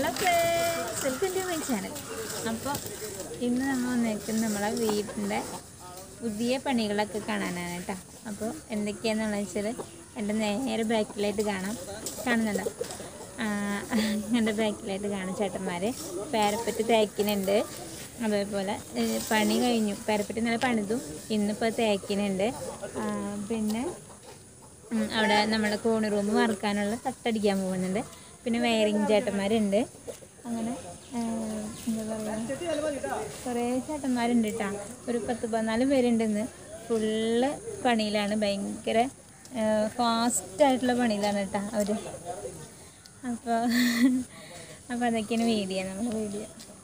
Hello friends welcome to my channel അപ്പോൾ ഇന്ന് നമ്മൾ വന്നേക്കുന്നത് നമ്മളെ വീടിൻ്റെ പുതിയ പണികളൊക്കെ കാണാനാണ് കേട്ടോ അപ്പോൾ എന്തൊക്കെയാണെന്ന് വെച്ചാൽ എൻ്റെ നേരെ ബാക്കിലായിട്ട് കാണാം കാണുന്നുണ്ടോ ആ, എൻ്റെ ബാക്കിലായിട്ട് കാണും ചേട്ടന്മാർ പാരപ്പറ്റ് തേക്കിനുണ്ട് അതേപോലെ ഏ, പണി കഴിഞ്ഞു പാരപ്പറ്റ് നല്ല പണിതും ഇന്നിപ്പോൾ തേക്കിനുണ്ട് ആ, പിന്നെ ഉം, അവിടെ നമ്മുടെ കോണി റൂം വറുക്കാനുള്ള തട്ടടിക്കാൻ പോകുന്നുണ്ട് പിന്നെ വയറിങ് ചേട്ടന്മാരുണ്ട് അങ്ങനെ ആ, എന്താ പറയുക കുറേ ചേട്ടന്മാരുണ്ട് കേട്ടോ ഒരു പത്ത് പതിനാല് പേരുണ്ട് ഇന്ന് ഫുള്ള് പണിയിലാണ് ഭയങ്കര ഫാസ്റ്റ് ആയിട്ടുള്ള പണിയിലാണ് കേട്ടോ അവർ അപ്പോൾ അപ്പോൾ അതൊക്കെയാണ് വീഡിയോ നമ്മുടെ വീഡിയോ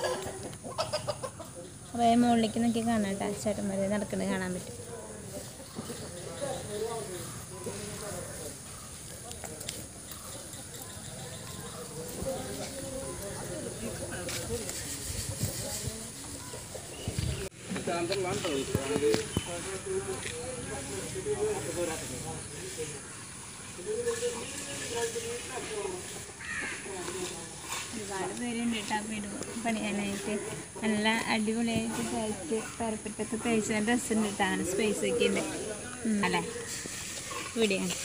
അപ്പോൾ മുകളിലേക്ക് നോക്കി കാണാം കേട്ടോ ചേട്ടന്മാർ നടക്കുന്നത് കാണാൻ പറ്റും ഒരുപാട് പേരുണ്ട് കേട്ടോ വീട് പണിയാനായിട്ട് നല്ല അടിപൊളിയായിട്ട് തയ്ച്ച് പരപ്പറ്റൊക്കെ തയ്ച്ച ഡ്രസ്സ് ഉണ്ട് കേട്ടോ അങ്ങനെ സ്പേസ് ഒക്കെ ഉണ്ട് ഉം, അല്ലേ ഇവിടെയാണ്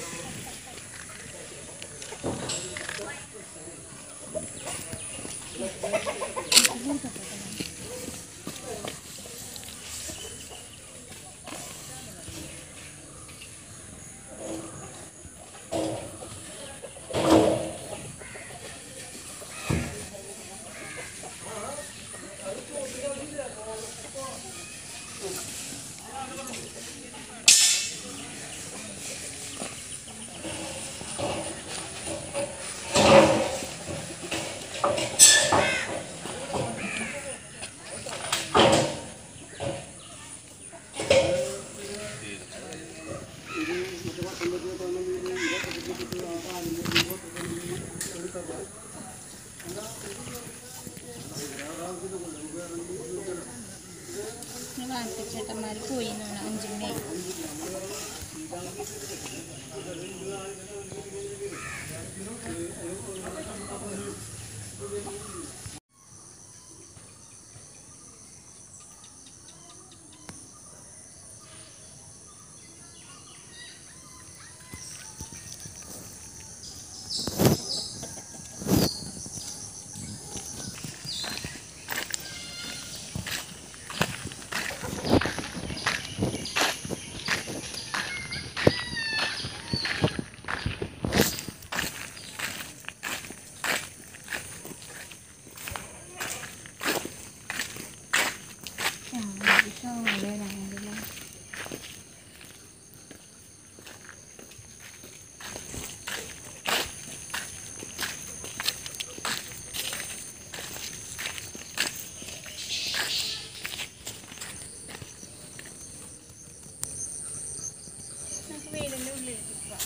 ചേട്ടന്മാർ പോയി എന്നാണ് അഞ്ചു മണി വീടിൻ്റെ ഉള്ളിലേക്ക് പോവാം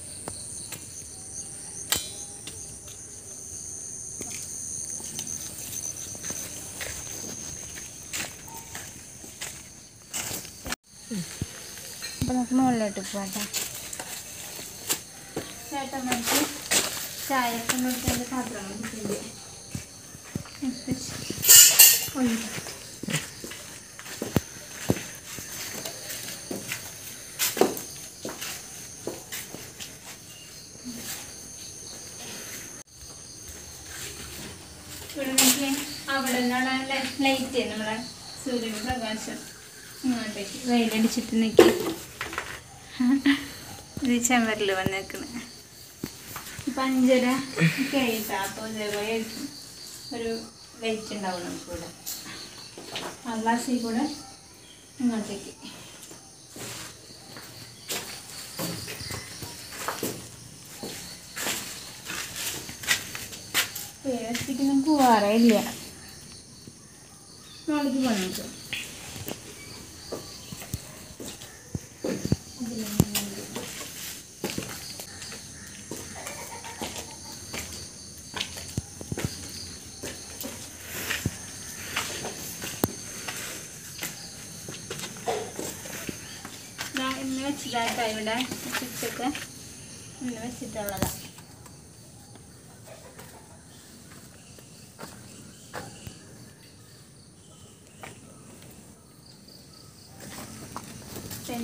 അപ്പോൾ നമുക്ക് മുകളിലോട്ട് പോകാം ചേട്ടന്മാർക്ക് ചായയൊക്കെ നോക്കിയാൽ പാത്രം കിട്ടില്ലേ ഇവിടെ നോക്കിയേ അവിടെ നിന്നുള്ള ലൈറ്റ് നമ്മളെ സൂര്യൻ്റെ പ്രകാശം ഇങ്ങോട്ടേക്ക് വെയിലടിച്ചിട്ട് നിൽക്കി ഇത് ചെമ്പരിൽ വന്നേക്കണ് ഇപ്പം അഞ്ചര ഒക്കെ ആയിട്ടാ അപ്പോൾ ഇതേപോലെ ആയിരിക്കും ഒരു ലൈറ്റ് ഉണ്ടാവും നമുക്കിവിടെ ആ ഗ്ലാസ്സിൽ കൂടെ ഇങ്ങോട്ടേക്ക് പേരത്തിക്ക് നമുക്ക് പോവാറില്ല നാളേക്ക് പോകാം നമുക്ക് ദാ ഇന്ന് വെച്ചതാട്ടോ ഇവിടെ സ്വിച്ചൊക്കെ ഇന്ന് വെച്ചിട്ടുള്ളതാണ്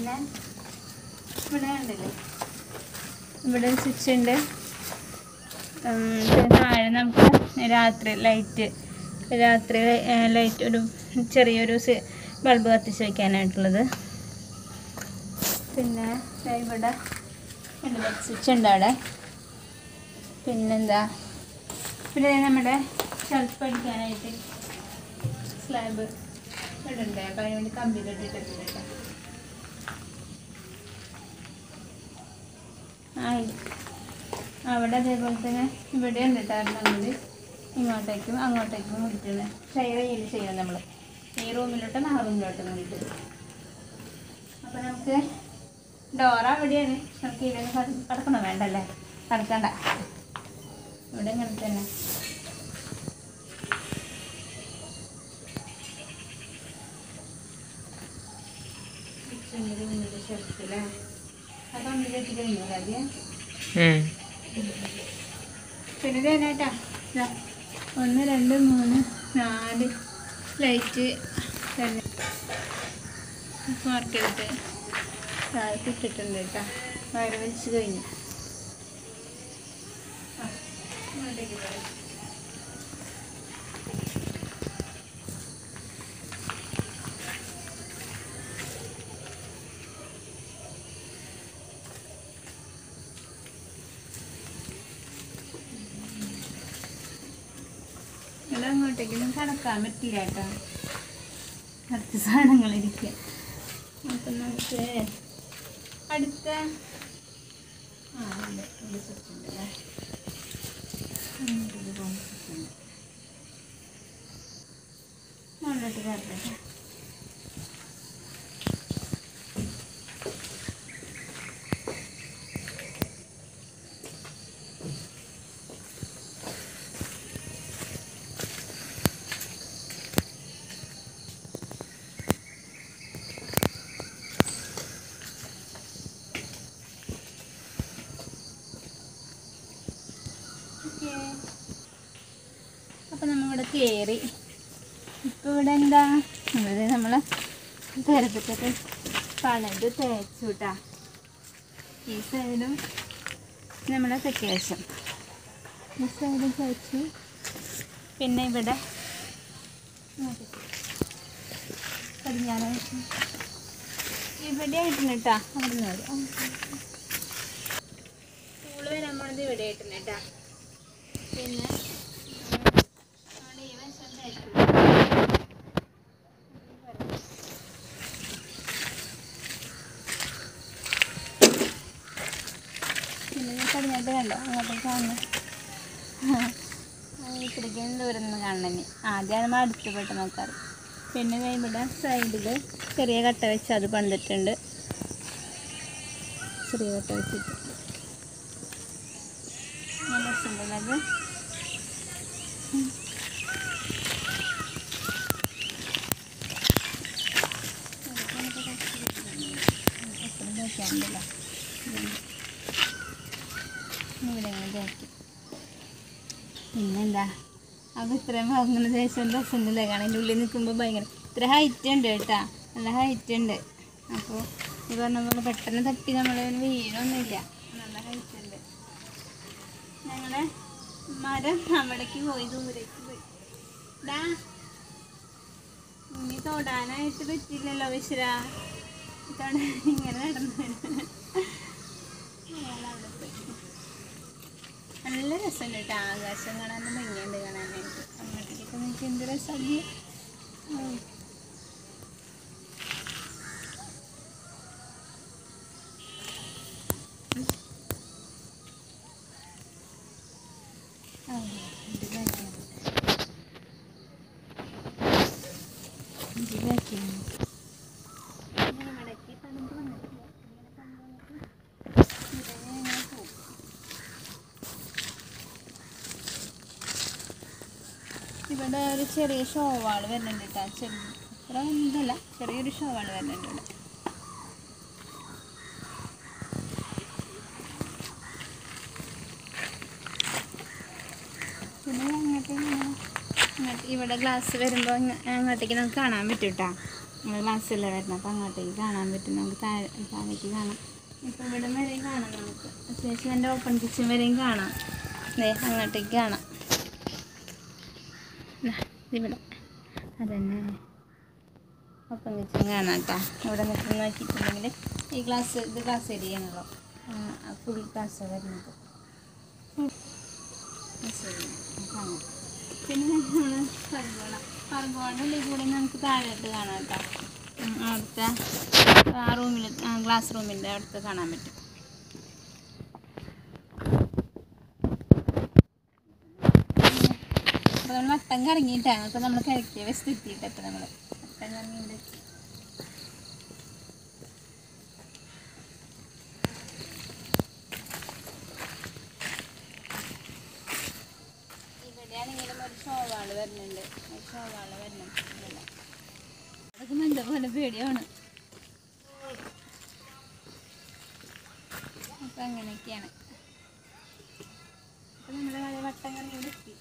പിന്നെ ഇവിടെ ഉണ്ടല്ലേ ഇവിടെ സ്വിച്ച് ഉണ്ട് ഉം, പിന്നെ താഴെ നമുക്ക് രാത്രി ലൈറ്റ് രാത്രി ലൈറ്റ് ഒരു ചെറിയൊരു ബൾബ് കത്തിച്ച് വയ്ക്കാനായിട്ടുള്ളത് പിന്നെ ദേ ഇവിടെ ഉണ്ട് സ്വിച്ച് ഉണ്ട് അവിടെ പിന്നെന്താ പിന്നെ ദേ നമ്മുടെ ഷെൽഫ് അടിക്കാനായിട്ട് സ്ലാബ് ഇടണ്ടേ അപ്പം അതിന് വേണ്ടി കമ്പി കെട്ടിയിട്ടുണ്ട് കേട്ടോ ആ ഇത്. അവിടെ അതേപോലെ തന്നെ ഇവിടെ ഉണ്ട് കേട്ടോ അങ്ങോട്ട് ഇങ്ങോട്ടേക്കും അങ്ങോട്ടേക്കും കൂടിയിട്ടുണ്ട് ഷെയർ ചെയ്ത് ചെയ്യണം നമ്മൾ ഈ റൂമിലോട്ടും ആ റൂമിലോട്ടും കൂടിയിട്ട് അപ്പോൾ നമുക്ക് ഡോറ അവിടെയാണ് നമുക്ക് ഇവിടെ കിടക്കണോ വേണ്ടല്ലേ കിടക്കണ്ട ഇവിടെ ഇങ്ങനെ തന്നെ കിച്ചണിൻ്റെ റൂമിൻ്റെ ഷെൽഫിലെ ആ കമ്പി കെട്ടി കഴിഞ്ഞു ആദ്യം പിന്നെ തേനാട്ടാ ഇതാ ഒന്ന് രണ്ട് മൂന്ന് നാല് ലൈറ്റ് തന്നെ മാർക്ക് ചെയ്തിട്ട് താഴത്ത് ഇട്ടിട്ടുണ്ട് കേട്ടോ വയറ് വലിച്ച് കഴിഞ്ഞു ആ, ഇങ്ങോട്ടേക്ക് പോരെ. ഇവിടെ അങ്ങോട്ടേക്കൊന്നും കടക്കാൻ പറ്റില്ല കേട്ടോ അടുത്ത സാധനങ്ങളിരിക്കുക അപ്പം നമുക്ക് അടുത്ത ആ ഉണ്ട് ഇവിടെ സ്വിച്ച് ഉണ്ട് അല്ലേ അങ്ങോട്ടേക്ക് പോകുന്ന സ്വിച്ച് ഉണ്ട് മുകളിലോട്ട് കയറട്ടെ അപ്പം നമ്മളിവിടെ കയറി ഇപ്പം ഇവിടെ എന്താ ഇവിടെ നമ്മൾ തരത്തൊക്കെ പണിത് തേച്ചു കേട്ടാ ഈ സൈഡും നമ്മുടെ തെക്കേശം ഈ സൈഡും തേച്ചു പിന്നെ ഇവിടെ പടിഞ്ഞാറ് ഇവിടെ ആയിട്ടുണ്ട് കേട്ടാ അവിടെ നിന്ന് സ്കൂള് വരാൻ പോണത് ഇവിടെ ആയിട്ടുണ്ട് കേട്ടാ പിന്നെ അവിടെ ഈ വശം തേച്ചു പിന്നെ പടിഞ്ഞാട്ട് കണ്ടോ അങ്ങോട്ടേക്ക് കാണുന്നു ഇത്രയ്ക്കും ദൂരം നിന്ന് കാണണം ആദ്യം നമ്മൾ അടുത്ത് പോയിട്ട് നോക്കാറ് പിന്നെ ദേ ഇവിടെ സൈഡിൽ ചെറിയ കട്ട വെച്ച് അത് പണിതിട്ടുണ്ട് ചെറിയ കട്ട വെച്ചിട്ട് നല്ല രസമുണ്ടല്ലോ അത് എപ്പോഴും വയ്ക്കാറുണ്ടല്ലോ ഇവിടെ അങ്ങനെ ആക്കി പിന്നെന്താ അപ്പോൾ ഇത്രയും അങ്ങനെ ശേഷം രസമുണ്ടല്ലേ കാണാൻ അതിൻ്റെ ഉള്ളിൽ നിൽക്കുമ്പോൾ ഭയങ്കര ഇത്ര ഹൈറ്റ് ഉണ്ട് കേട്ടാ നല്ല ഹൈറ്റ് ഉണ്ട് അപ്പോൾ ഈ പറഞ്ഞ പോലെ പെട്ടെന്ന് തട്ടി നമ്മൾ വീഴൊന്നുമില്ല നല്ല ഹൈറ്റ് ഉണ്ട് ഞങ്ങളെ മരം അവിടേക്ക് പോയി ദൂരേക്ക് പോയി ഡാ ഇനി തൊടാനായിട്ട് പറ്റില്ലല്ലോ വിശ്ര തൊടാൻ ഇങ്ങനെ നടന്നു അവിടെ പോയി നല്ല രസമുണ്ട് കേട്ടോ ആകാശം കാണാൻ ഭംഗിയുണ്ട് കാണാനായിട്ട് അങ്ങോട്ടേക്കൊക്കെ നോക്കി എന്ത് രസമല്ലേ ഉം. ആ, ഇത് ബാക്കിയാണ്. ഇത് ബാക്കിയാണ്. ഇങ്ങനെ മടക്കി തണുപ്പ് വന്നിട്ടില്ല. ഇങ്ങനെ കൊണ്ടുവന്നിട്ട് ഇതങ്ങനെ ഇങ്ങനെ പോകും. ഇവിടെ ഒരു ചെറിയ ഷോവാൾ വരുന്നുണ്ട് കേട്ടോ ചെറിയ അത്ര ഇതല്ല ചെറിയൊരു ഷോവാൾ വരുന്നുണ്ട് ഇവിടെ പിന്നെ അങ്ങോട്ടേക്ക് ഇങ്ങനെ- അങ്ങോട്ട് ഇവിടെ ഗ്ലാസ് വരുമ്പോൾ അങ്ങോട്ടേക്ക് നമുക്ക് കാണാൻ പറ്റും കേട്ടോ ക്ലാസ്സിലെ വരുന്നത് അപ്പോൾ അങ്ങോട്ടേക്ക് കാണാൻ പറ്റും നമുക്ക് താഴെ താഴേക്ക് കാണാം ഇപ്പോൾ ഇവിടെ വരെയും കാണാം നമുക്ക് അത്യാവശ്യം എൻ്റെ ഓപ്പൺ കിച്ചൺ വരെയും കാണാം ദേ അങ്ങോട്ടേക്ക് കാണാം ദാ, ഇതിവിടെ അതന്നെ ഓപ്പൺ കിച്ചൺ കാണാം കേട്ടോ ഇവിടെ നിൽക്കുന്ന നോക്കിയിട്ടുണ്ടെങ്കിൽ ഈ ഗ്ലാസ് ഇത് ഗ്ലാസ് ഏരിയയാണല്ലോ ഫുൾ ഗ്ലാസ് വരുന്നത് ശരി കാണാം പിന്നെ നമ്മൾ പർഗോണ പർഗോണയുടെ ഉള്ളിൽ കൂടി നമുക്ക് താഴോട്ട് കാണാം കേട്ടോ ഉം, അവിടുത്തെ ആ റൂമിൽ ഗ്ലാസ് റൂമിൻ്റെ അടുത്ത് കാണാൻ പറ്റും അപ്പോൾ നമ്മൾ വട്ടം കറങ്ങിയിട്ടാണ് ഇപ്പോൾ നമ്മൾ കിഴക്കിയ വശത്ത് എത്തിയിട്ട് ഇപ്പോൾ നമ്മൾ വട്ടം കറങ്ങി ഇവിടെ എത്തി ഇവിടെയാണെങ്കിലും ഒരു ഷോവാള് വരുന്നുണ്ട് ഒരു ഷോവാള് വരണം ഇവിടെ. അതൊക്കെ മന്ദ പോലെ പേടിയാണ് അപ്പൊ അങ്ങനെയൊക്കെയാണ് അപ്പൊ നമ്മുടെ മഴ വട്ടം കറങ്ങി ഇവിടെ എത്തി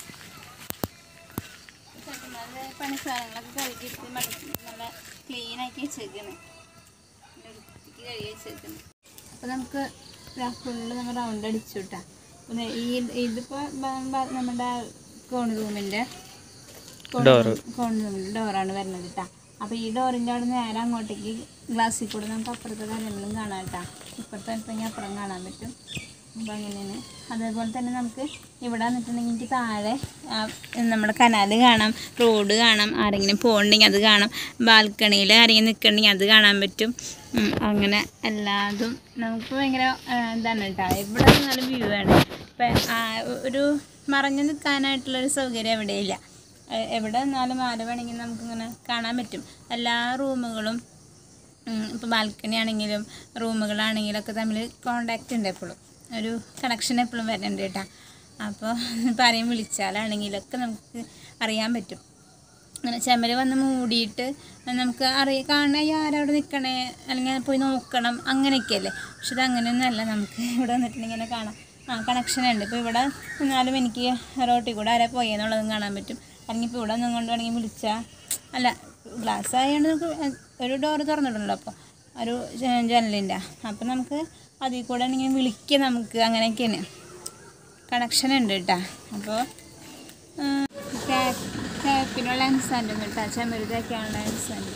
ചേട്ടന്മാരുടെ പണി സാധനങ്ങളൊക്കെ കഴുകിയിട്ട് മടക്കി നല്ല ക്ലീൻ ആക്കി വെച്ചേക്കാണ് വൃത്തിക്ക് കഴുകി വെച്ചേക്കുന്നു അപ്പോൾ നമുക്ക് ഫുള്ള് നമ്മൾ റൗണ്ട് അടിച്ചു വിട്ടാ പിന്നെ ഈ ഇതിപ്പോൾ നമ്മുടെ കോൺ റൂമിൻ്റെ Door. കോൺ റൂമിൻ്റെ ഡോറാണ് വരുന്നത് കേട്ടോ അപ്പോൾ ഈ ഡോറിൻ്റെ അവിടെ നേരെ അങ്ങോട്ടേക്ക് ഗ്ലാസ്സിൽ കൂടെ നമുക്ക് അപ്പുറത്തെ കാര്യങ്ങളും കാണാം കേട്ടോ ഇപ്പുറത്തെ അല്പം അപ്പുറം കാണാൻ പറ്റും അപ്പോൾ അങ്ങനെയാണ് അതേപോലെ തന്നെ നമുക്ക് ഇവിടെ വന്നിട്ടുണ്ടെങ്കിൽ എനിക്ക് താഴെ ആ, നമ്മുടെ കനാല് കാണാം റോഡ് കാണാം ആരെങ്കിലും പോകുന്നുണ്ടെങ്കിൽ അത് കാണാം ബാൽക്കണിയിൽ ആരെങ്കിലും നിൽക്കണമെങ്കിൽ അത് കാണാൻ പറ്റും ഉം, അങ്ങനെ എല്ലാതും നമുക്ക് ഭയങ്കര ആ, എന്താണ് കേട്ടോ ഇവിടെ നല്ല വ്യൂ ആണ് ഇപ്പം ആ, ഒരു മറഞ്ഞു നിൽക്കാനായിട്ടുള്ളൊരു സൗകര്യം എവിടെയില്ല എ- എവിടെ നിന്നാലും ആര് വേണമെങ്കിലും നമുക്കിങ്ങനെ കാണാൻ പറ്റും എല്ലാ റൂമുകളും ഇപ്പോൾ ബാൽക്കണി ആണെങ്കിലും റൂമുകളാണെങ്കിലും ഒക്കെ തമ്മിൽ കോണ്ടാക്റ്റ് ഉണ്ട് എപ്പോഴും ഒരു കണക്ഷൻ എപ്പോഴും വരുന്നുണ്ട് കേട്ടോ അപ്പോൾ ഇപ്പോൾ ആരെയും വിളിച്ചാലാണെങ്കിലൊക്കെ നമുക്ക് അറിയാൻ പറ്റും അങ്ങനെ ചുമര് വന്ന് മൂടിയിട്ട് നമുക്ക് അറിയ കാണാൻ ഈ ആരവിടെ നിൽക്കണേ അല്ലെങ്കിൽ പോയി നോക്കണം അങ്ങനെയൊക്കെയല്ലേ പക്ഷെ ഇത് അങ്ങനെയൊന്നുമല്ല നമുക്ക് ഇവിടെ വന്നിട്ടുണ്ടെങ്കിൽ ഇങ്ങനെ കാണാം ആ കണക്ഷൻ ഉണ്ട് ഇപ്പോൾ ഇവിടെ നിന്നാലും എനിക്ക് റോട്ടിൽ കൂടെ ആരാ പോയെന്നുള്ളതും കാണാൻ പറ്റും അല്ലെങ്കിൽ ഇപ്പോൾ ഇവിടെ ഒന്നും കൊണ്ട് വേണമെങ്കിൽ വിളിച്ചാൽ അല്ല ഗ്ലാസ് ആയതുകൊണ്ട് നമുക്ക് ഒരു ഡോറ് തുറന്നിട്ടുണ്ടല്ലോ അപ്പോൾ ഒരു ജ- ജനലിൻ്റെ അപ്പോൾ നമുക്ക് അതിൽ കൂടെ ആണെങ്കിൽ വിളിക്കുക നമുക്ക് അങ്ങനെയൊക്കെയാണ് കണക്ഷൻ ഉണ്ട് കേട്ടോ അപ്പോൾ ടാപ്പിനുള്ള ലെൻസാൻ്റെ ഒന്നും കേട്ടോ ചെമരുതൊക്കെയാണുള്ള ലെൻസാൻ്റെ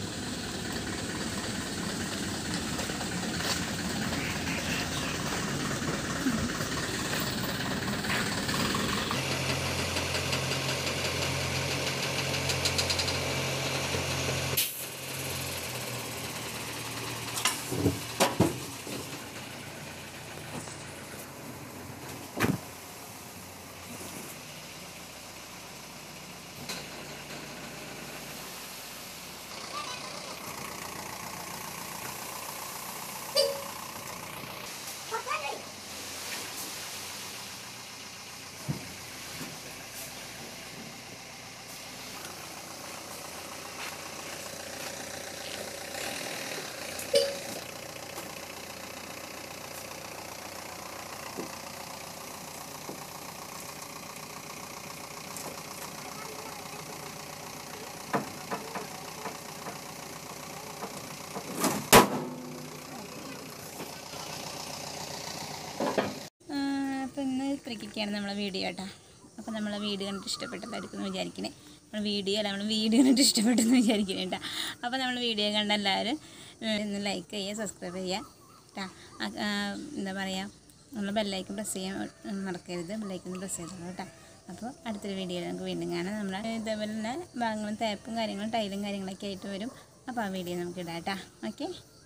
അപ്പോൾ ഇന്ന് ഇത്രയ്ക്കൊക്കെയാണ് നമ്മളെ വീഡിയോ കേട്ടോ അപ്പോൾ നമ്മളെ വീഡിയോ കണ്ടിട്ട് ഇഷ്ടപ്പെട്ടതായിരിക്കും എന്ന് വിചാരിക്കണേ നമ്മൾ വീഡിയോ അല്ല നമ്മൾ വീഡിയോ കണ്ടിട്ട് ഇഷ്ടപ്പെട്ടെന്ന് വിചാരിക്കണേ കേട്ടോ അപ്പോൾ നമ്മൾ വീഡിയോ കണ്ട എല്ലാവരും ഏഹ്, ഒന്ന് ലൈക്ക് ചെയ്യുക സബ്സ്ക്രൈബ് ചെയ്യുക കേട്ടോ എന്താ പറയുക നമ്മൾ ബെല്ലൈക്കൻ പ്രസ് ചെയ്യാൻ ഉം, മറക്കരുത് ബെല്ലൈക്കൻ പ്രസ് ചെയ്തോളൂ കേട്ടോ അപ്പോൾ അടുത്തൊരു വീഡിയോയിൽ നമുക്ക് വീണ്ടും കാണാം നമ്മൾ ഇതേപോലെ തന്നെ ഭാഗങ്ങളും തേപ്പും കാര്യങ്ങളും ടൈലും കാര്യങ്ങളൊക്കെ ആയിട്ട് വരും അപ്പോൾ ആ വീഡിയോ നമുക്ക് ഇടാം കേട്ടോ ഓക്കെ